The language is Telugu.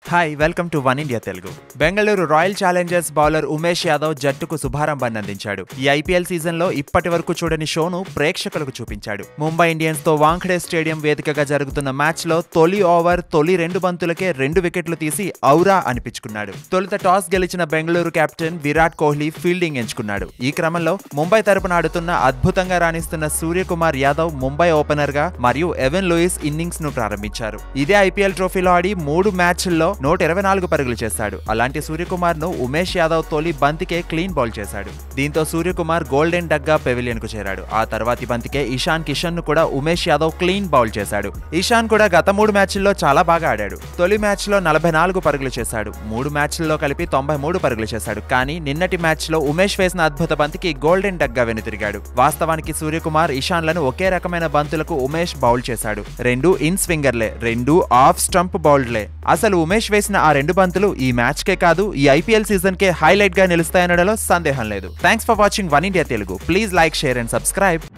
hi welcome to one India Telugu Bengaluru Royal Challengers bowler Umesh Yadav జట్టుకు శుభారంభాన్ని అందించాడు ఈ ఐపీఎల్ సీజన్లో ఇప్పటి వరకు చూడని షోను ప్రేక్షకులకు చూపించాడు ముంబై ఇండియన్స్ తో వాంఖడే స్టేడియం వేదికగా జరుగుతున్న మ్యాచ్లో తొలి ఓవర్ తొలి రెండు బంతులకే రెండు వికెట్లు తీసి ఔరా అనిపించుకున్నాడు తొలుత టాస్ గెలిచిన బెంగళూరు కెప్టెన్ విరాట్ కోహ్లీ ఫీల్డింగ్ ఎంచుకున్నాడు ఈ క్రమంలో ముంబై తరపున ఆడుతున్న అద్భుతంగా రాణిస్తున్న సూర్యకుమార్ యాదవ్ ముంబై ఓపెనర్ గా మరియు ఎవెన్ లూయిస్ ఇన్నింగ్స్ ను ప్రారంభించారు ఇదే ఐపీఎల్ ట్రోఫీలో ఆడి మూడు మ్యాచ్ల్లో నూట ఇరవై నాలుగు పరుగులు చేశాడు అలాంటి సూర్యకుమార్ ను ఉమేష్ యాదవ్ తొలి బంతికే క్లీన్ బౌల్ చేశాడు దీంతో సూర్యకుమార్ గోల్డెన్ డగ్గా పెవిలియన్ కు చేరాడు ఆ తర్వాతి బంతికే ఇషాన్ కిషన్ ను కూడా ఉమేష్ యాదవ్ క్లీన్ బౌల్ చేశాడు ఇషాన్ కూడా గత మూడు మ్యాచ్ల్లో చాలా బాగా ఆడాడు తొలి మ్యాచ్ లో నలభై నాలుగు పరుగులు చేశాడు మూడు మ్యాచ్ల్లో కలిపి తొంభై మూడు పరుగులు చేశాడు కానీ నిన్నటి మ్యాచ్ లో ఉమేష్ వేసిన అద్భుత బంతికి గోల్డెన్ డగ్గా వెనుతిరిగాడు వాస్తవానికి సూర్యకుమార్ ఇషాన్లను ఒకే రకమైన బంతులకు ఉమేష్ బౌల్ చేశాడు రెండు ఇన్ స్వింగర్లే రెండు ఆఫ్ స్టంప్ బౌల్డ్లే అసలు ఉమేష్ వేసిన ఆ రెండు బంతులు ఈ మ్యాచ్ కే కాదు ఈ ఐపీఎల్ సీజన్ కే హైలైట్ గా నిలుస్తాయనడంలో సందేహం లేదు thanks for watching one India Telugu please like share and subscribe